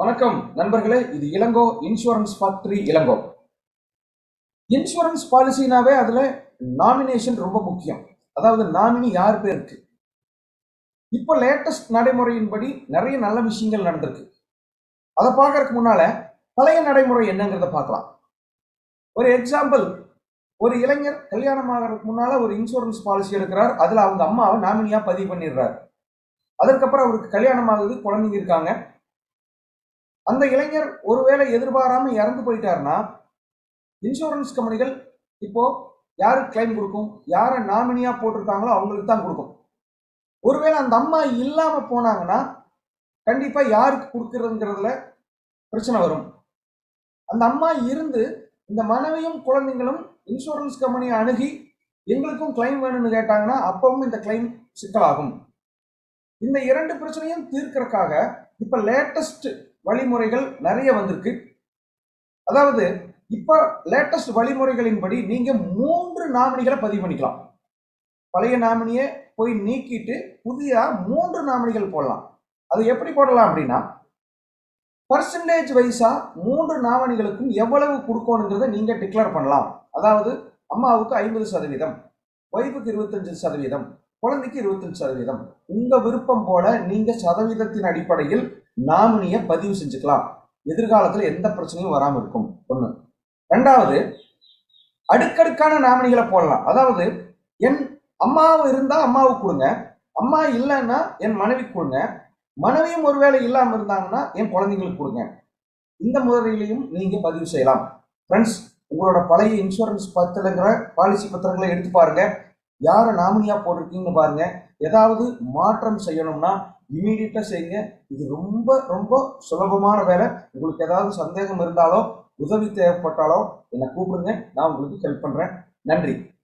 வணக்கம் நண்பர்களே இது Ilango insurance factory Ilango insurance பாலிசினாவே அதுல நாமினேஷன் ரொம்ப முக்கியம் அதாவது நாமினி யார் பேருக்கு இப்போ லேட்டஸ்ட் நடைமுறையின்படி நிறைய நல்ல விஷயங்கள் நடந்திருக்கு அதை பார்க்கறதுக்கு முன்னால பழைய நடைமுறை என்னங்கிறத பார்க்கலாம் ஒரு எக்ஸாம்பிள் ஒரு இளைஞர் கல்யாணம் ஆகிறதுக்கு முன்னால ஒரு இன்சூரன்ஸ் பாலிசி எடுக்கிறார் அதுல அவங்க அம்மாவை நாமினியா பதிவு பண்ணிடுறாரு அதற்கப்புறம் அவருக்கு கல்யாணம் ஆகுது குழந்தைங்க இருக்காங்க அந்த இளைஞர் ஒருவேளை எதிர்பாராம இறந்து போயிட்டாருன்னா இன்சூரன்ஸ் கம்பெனிகள் இப்போ யாருக்கு கிளைம் கொடுக்கும் யாரை நாமினியா போட்டிருக்காங்களோ அவங்களுக்கு தான் கொடுக்கும் ஒருவேளை அந்த அம்மா இல்லாம போனாங்கன்னா கண்டிப்பா யாருக்கு கொடுக்கறதுங்கிறதுல பிரச்சனை வரும் அந்த அம்மா இருந்து இந்த மனைவியும் குழந்தைங்களும் இன்சூரன்ஸ் கம்பெனியை அணுகி எங்களுக்கும் கிளைம் வேணும்னு கேட்டாங்கன்னா அப்பவும் இந்த கிளைம் சிக்கலாகும் இந்த இரண்டு பிரச்சனையும் தீர்க்கறதுக்காக இப்ப லேட்டஸ்ட் வழிமுறைகள் நிறைய வந்திருக்கு அதாவது இப்ப லேட்டஸ்ட் வழிமுறைகளின்படி நீங்க மூன்று நாமினிகளை பதிவு பண்ணிக்கலாம் பழைய நாமினியை போய் நீக்கிட்டு புதிய மூன்று நாமினிகள் போடலாம் அது எப்படி போடலாம் அப்படின்னா பர்சன்டேஜ் வைஸா மூன்று நாமினிகளுக்கும் எவ்வளவு கொடுக்கணுங்கிறத நீங்க டிக்ளேர் பண்ணலாம் அதாவது அம்மாவுக்கு ஐம்பது சதவீதம் ஒய்ஃபுக்கு இருபத்தஞ்சு சதவீதம் குழந்தைக்கு இருபத்தஞ்சு சதவீதம் உங்க விருப்பம் போல நீங்க சதவீதத்தின் அடிப்படையில் நாமினியை பதிவு செஞ்சுக்கலாம் எதிர்காலத்துல எந்த பிரச்சனையும் வராம இருக்கும் ஒண்ணு ரெண்டாவது அடுக்கடுக்கான நாமினிகளை போடலாம் அதாவது என் அம்மாவும் இருந்தா அம்மாவுக்கு கொடுங்க அம்மா இல்லைன்னா என் மனைவிக்கு கொடுங்க மனைவியும் ஒருவேளை இல்லாம இருந்தாங்கன்னா என் குழந்தைங்களுக்கு கொடுங்க இந்த முறையிலையும் நீங்க பதிவு செய்யலாம் ஃப்ரெண்ட்ஸ் உங்களோட பழைய இன்சூரன்ஸ் பத்திரங்கிற பாலிசி பத்திரங்களை எடுத்து பாருங்க யாரை நாமினியா போட்டிருக்கீங்கன்னு பாருங்க ஏதாவது மாற்றம் செய்யணும்னா இமீடியட்டா செய்யுங்க இது ரொம்ப ரொம்ப சுலபமான வேலை உங்களுக்கு ஏதாவது சந்தேகம் இருந்தாலோ உதவி தேவைப்பட்டாலோ என்னை கூப்பிடுங்க நான் உங்களுக்கு ஹெல்ப் பண்றேன் நன்றி